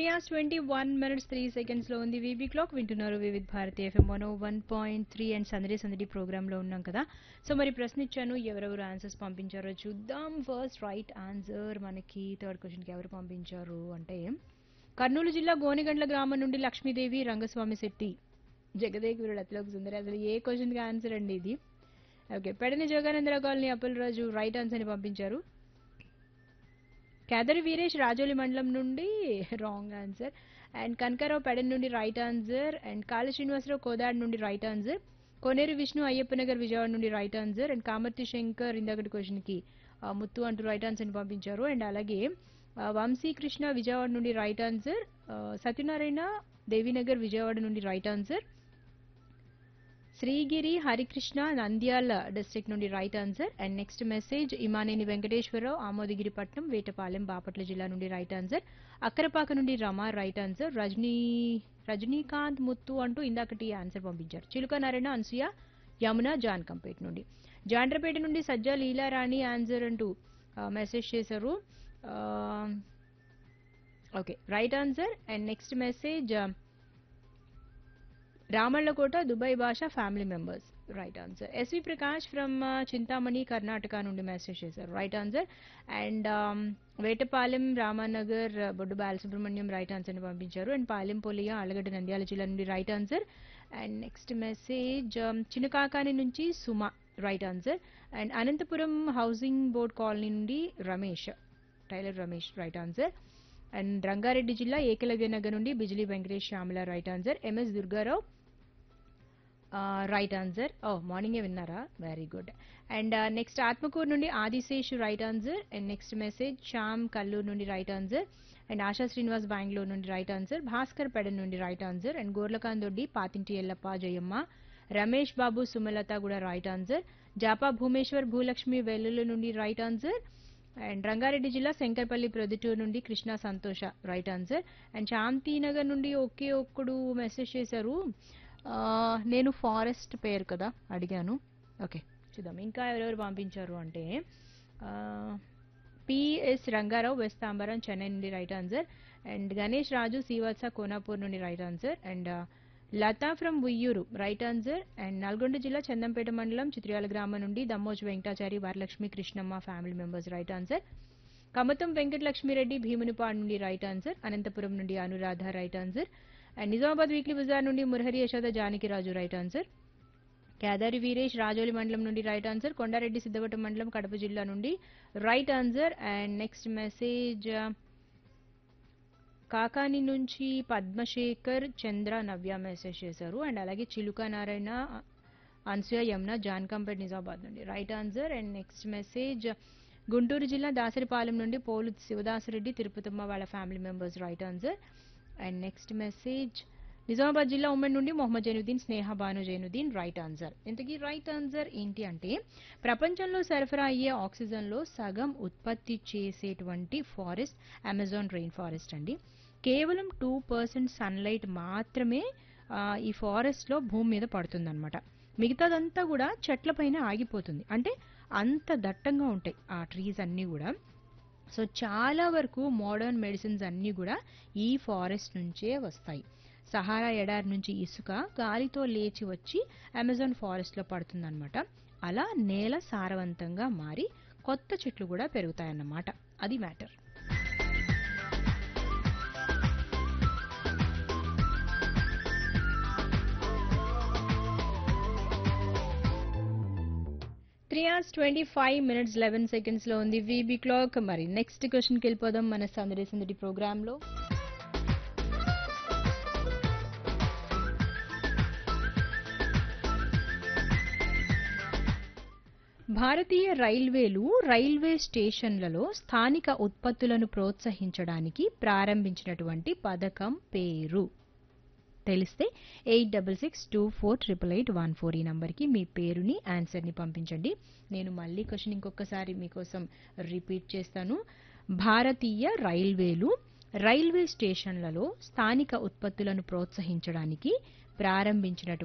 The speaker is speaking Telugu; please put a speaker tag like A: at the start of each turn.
A: three hours twenty one minutes three seconds లో ఉంది వీబీ క్లాక్ వింటున్నారు Vividh Bharati FM one one point three and సందడి సందడి ప్రోగ్రామ్ లో ఉన్నాం కదా సో మరి ప్రశ్న ఇచ్చాను ఎవరెవరు ఆన్సర్స్ పంపించారో చూద్దాం ఫస్ట్ రైట్ ఆన్సర్ మనకి థర్డ్ క్వశ్చన్ కి ఎవరు పంపించారు అంటే కర్నూలు జిల్లా గోనిగండ్ల గ్రామం నుండి లక్ష్మీదేవి రంగస్వామి శెట్టి జగదేగురు అతిలోక సుందరి అసలు ఏ క్వశ్చన్ కి ఆన్సర్ అండి ఇది ఓకే పెడని Joganandarao colony Appal Raju right answer ని పంపించారు కేదరి వీరేష్ రాజోలి మండలం నుండి wrong answer and Kanakarao Pedana నుండి right answer and Kali Srinivasarao Kodad నుండి రైట్ ఆన్సర్ కోనేరు విష్ణు అయ్యప్పనగర్ విజయవాడ నుండి right answer and Kamarthi Shankar ఇందాకటి క్వశ్చన్కి ముత్తు అంటూ రైట్ ఆన్సర్ని పంపించారు అండ్ అలాగే ఆ, వంశీ కృష్ణ విజయవాడ నుండి రైట్ ఆన్సర్ ఆ, సత్యనారాయణ దేవీనగర్ విజయవాడ నుండి right answer Srigiri Harikrishna Nandyal district నుండి right answer and next message Imaneni Venkateswararao Amodagiripatnam Vetapalem Bapatla జిల్లా నుండి రైట్ ఆన్సర్ అక్కరపాక నుండి రమ రైట్ ఆన్సర్ రజనీ రజనీకాంత్ ముత్తు అంటూ ఇందాకటి ఆన్సర్ పంపించారు చిలుక నారాయణ అన్సూయ యమున జాన్ కంపేట్ నుండి జాండ్రపేట నుండి సజ్జా లీలారాణి ఆన్సర్ అంటూ మెసేజ్ చేశారు okay right answer and next message Ramallakota Dubai Basha family members right answer S V Prakash from Chintamani Karnataka నుండి మెసేజ్ చేశారు right answer and Vetapalem Ramanagar Boddu Balasubrahmanyam right ఆన్సర్ని పంపించారు అండ్ పాలెం పోలియా ఆలగడ్డ నంద్యాల జిల్లా నుండి right answer and next message Chinnakakani నుంచి Suma right answer and Anantapur housing board colony నుండి Ramesh tailor Ramesh right answer and Rangareddy జిల్లా ఏకలవ్య నగర్ నుండి Bijili Venkatesh Shyamala right answer M S Durgarao right answer ఓ మార్నింగే విన్నారా very good and next Atmakur నుండి Adisesh right answer and next message Shyam Kalluru నుండి right answer and Asha Srinivas Bengaluru నుండి రైట్ ఆన్సర్ భాస్కర్ పెడన్ నుండి రైట్ ఆన్సర్ అండ్ గోర్లకాంత్ దొడ్డి పాతింటి ఎల్లప్ప జయమ్మ రమేష్ బాబు సుమలత కూడా రైట్ ఆన్సర్ జాపా భూమేశ్వర్ భూలక్ష్మి వెల్లుల నుండి రైట్ ఆన్సర్ అండ్ రంగారెడ్డి జిల్లా శంకర్పల్లి ప్రొద్దుటూరు నుండి కృష్ణ సంతోష రైట్ ఆన్సర్ అండ్ శాంతినగర్ నుండి ఒకే ఒక్కడు మెసేజ్ చేశారు ఆ, నేను ఫారెస్ట్ పేరు కదా అడిగాను ఓకే చూద్దాం ఇంకా ఎవరెవరు పంపించారు అంటే పిఎస్ రంగారావు వెస్ట్ తాంబరం చెన్నై నుండి right answer and Ganesh Raju Srivatsa Konapur నుండి right answer and Latha from Uyyuru right answer and Nalgonda జిల్లా చందంపేట మండలం చిత్రియాల గ్రామం నుండి Dammoju Venkatachari Varalakshmi Krishnamma family members right answer Kamatham Venkatalakshmireddy Bhimunipadu నుండి రైట్ ఆన్సర్ అనంతపురం నుండి Anuradha right answer and Nizamabad weekly bazaar నుండి మురహరి యశోద జానకిరాజు రైట్ ఆన్సర్ కేదారి వీరేష్ రాజోలి మండలం నుండి రైట్ ఆన్సర్ కొండారెడ్డి సిద్ధవటం మండలం కడప జిల్లా నుండి right answer and next message Kakani నుంచి పద్మశేఖర్ చంద్ర నవ్య మెసేజ్ చేశారు అండ్ అలాగే చిలుక నారాయణ అన్సూయ యమున జాన్కంపేట్ నిజామాబాద్ నుండి right answer and next message Guntur జిల్లా దాసరిపాలెం నుండి పోలు శివదాసరెడ్డి తిరుపతమ్మ వాళ్ళ family members right answer and next message Nizamabad జిల్లా ఉమ్మడి నుండి మొహమ్మద్ జైనుద్దీన్ స్నేహ బాను జైనుద్దీన్ రైట్ ఆన్సర్ ఇంతకీ రైట్ ఆన్సర్ ఏంటి అంటే ప్రపంచంలో సరఫరా అయ్యే ఆక్సిజన్లో సగం ఉత్పత్తి చేసేటువంటి ఫారెస్ట్ అమెజాన్ రెయిన్ ఫారెస్ట్ అండి కేవలం టూ పర్సెంట్ సన్లైట్ మాత్రమే ఆ, ఈ ఫారెస్ట్లో భూమి మీద పడుతుందన్నమాట మిగతాదంతా కూడా చెట్లపైన ఆగిపోతుంది అంటే అంత దట్టంగా ఉంటాయి ఆ ట్రీస్ అన్నీ కూడా సో చాలా వరకు మోడర్న్ మెడిసిన్స్ అన్నీ కూడా ఈ ఫారెస్ట్ నుంచే వస్తాయి సహారా ఎడారి నుంచి ఇసుక గాలితో లేచి వచ్చి అమెజాన్ ఫారెస్ట్లో పడుతుందన్నమాట అలా నేల సారవంతంగా మారి కొత్త చెట్లు కూడా పెరుగుతాయన్నమాట అది matter three hours twenty five minutes eleven seconds లో ఉంది వీబీ క్లాక్ మరి నెక్స్ట్ క్వశ్చన్కి వెళ్ళిపోదాం మన సందడి సందడి ప్రోగ్రామ్ లో భారతీయ రైల్వేలు రైల్వే స్టేషన్లలో స్థానిక ఉత్పత్తులను ప్రోత్సహించడానికి ప్రారంభించినటువంటి పథకం పేరు తెలిస్తే eight double six two four triple eight one four ఈ నంబర్కి మీ పేరుని ఆన్సర్ని పంపించండి నేను మళ్ళీ క్వశ్చన్ ఇంకొకసారి మీకోసం రిపీట్ చేస్తాను భారతీయ రైల్వేలు రైల్వే స్టేషన్లలో స్థానిక ఉత్పత్తులను ప్రోత్సహించడానికి ప్రారంభించినటువంటి